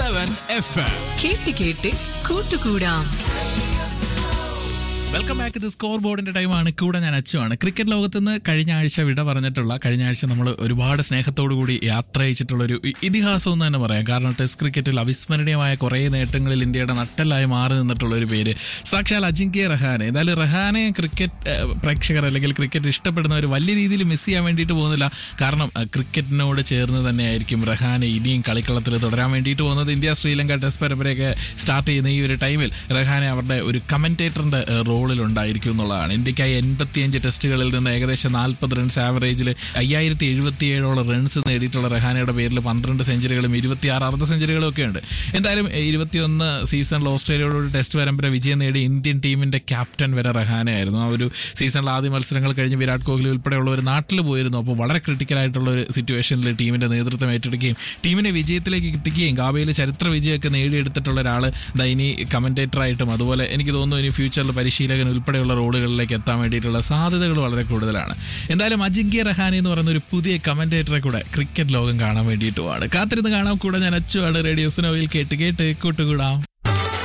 seven F M കേട്ട് കേട്ട് കൂട്ടുകൂടാം വെൽക്കം ബാക്ക് ഇത് സ്കോർ ബോർഡിന്റെ ടൈമാണ് കൂടെ ഞാൻ അച്ചുവാണ് ക്രിക്കറ്റ് ലോകത്ത് നിന്ന് കഴിഞ്ഞ ആഴ്ച വിട പറഞ്ഞിട്ടുള്ള കഴിഞ്ഞ ആഴ്ച നമ്മൾ ഒരുപാട് സ്നേഹത്തോടു കൂടി യാത്ര അയച്ചിട്ടുള്ള ഒരു ഇ- ഇതിഹാസം എന്ന് തന്നെ പറയാം കാരണം ടെസ്റ്റ് ക്രിക്കറ്റിൽ അവിസ്മരണീയമായ കുറേ നേട്ടങ്ങളിൽ ഇന്ത്യയുടെ നട്ടലായി മാറി നിന്നിട്ടുള്ള ഒരു പേര് സാക്ഷാൽ അജിങ്ക്യ റഹാനെ ഏതായാലും റഹാനെ ക്രിക്കറ്റ് ഏഹ്, പ്രേക്ഷകർ അല്ലെങ്കിൽ ക്രിക്കറ്റ് ഇഷ്ടപ്പെടുന്നവർ വലിയ രീതിയിൽ മിസ് ചെയ്യാൻ വേണ്ടിയിട്ട് പോകുന്നില്ല കാരണം ഏഹ്, ക്രിക്കറ്റിനോട് ചേർന്ന് തന്നെയായിരിക്കും റഹാനെ ഇനിയും കളിക്കളത്തിൽ തുടരാൻ വേണ്ടിയിട്ട് പോകുന്നത് ഇന്ത്യ ശ്രീലങ്ക ടെസ്റ്റ് പരമ്പരയൊക്കെ സ്റ്റാർട്ട് ചെയ്യുന്ന ഈ ഒരു ടൈമിൽ റഹാനെ അവരുടെ ഒരു കമന്റേറ്ററിന്റെ റോളിൽ ഉണ്ടായിരിക്കും എന്നുള്ളതാണ് ഇന്ത്യക്കായി എൺപത്തിയഞ്ച് ടെസ്റ്റുകളിൽ നിന്ന് ഏകദേശം നാൽപ്പത് റൺസ് ആവറേജിൽ അയ്യായിരത്തി എഴുപത്തിയേഴോളം റൺസ് നേടിയിട്ടുള്ള റഹാനയുടെ പേരിൽ പന്ത്രണ്ട് സെഞ്ചുറികളും ഇരുപത്തിയാറ് അർദ്ധ സെഞ്ചുറികളും ഒക്കെ ഉണ്ട് എന്തായാലും ഏഹ്, ഇരുപത്തിയൊന്ന് സീസണിൽ ഓസ്ട്രേലിയയോട് ഒരു ടെസ്റ്റ് പരമ്പര വിജയം നേടി ഇന്ത്യൻ ടീമിന്റെ ക്യാപ്റ്റൻ വരെ റഹാനയായിരുന്നു ആ ഒരു സീസണിൽ ആദ്യ മത്സരങ്ങൾ കഴിഞ്ഞ് വിരാട് കോഹ്ലി ഉൾപ്പെടെയുള്ളവർ നാട്ടിൽ പോയിരുന്നു അപ്പോൾ വളരെ ക്രിട്ടിക്കൽ ആയിട്ടുള്ള ഒരു സിറ്റുവേഷനിൽ ടീമിന്റെ നേതൃത്വം ഏറ്റെടുക്കുകയും ടീമിനെ വിജയത്തിലേക്ക് എത്തിക്കുകയും ഗാബയിൽ ചരിത്ര വിജയമൊക്കെ നേടിയെടുത്തിട്ടുള്ള ഒരാൾ ഇനി കമന്റേറ്ററായിട്ടും അതുപോലെ എനിക്ക് തോന്നുന്നു ഇനി ഫ്യൂച്ചറിൽ പരിശീലകൻ ഉൾപ്പെടെയുള്ള റോളുകളിലേക്ക് എത്താൻ വേണ്ടിയിട്ടുള്ള സാധ്യതകൾ വളരെ കൂടുതലാണ് എന്തായാലും അജിങ്ക്യ റഹാനി എന്ന് പറയുന്ന ഒരു പുതിയ കമന്റേറ്ററെ കൂടെ ക്രിക്കറ്റ് ലോകം കാണാൻ വേണ്ടിയിട്ടുമാണ് കാത്തിരുന്ന് കാണാൻ കൂടെ ഞാൻ അച്ചുവാണ് റേഡിയോ സുനോയിൽ കേട്ട് കേട്ട് കൂട്ടുകൂടാം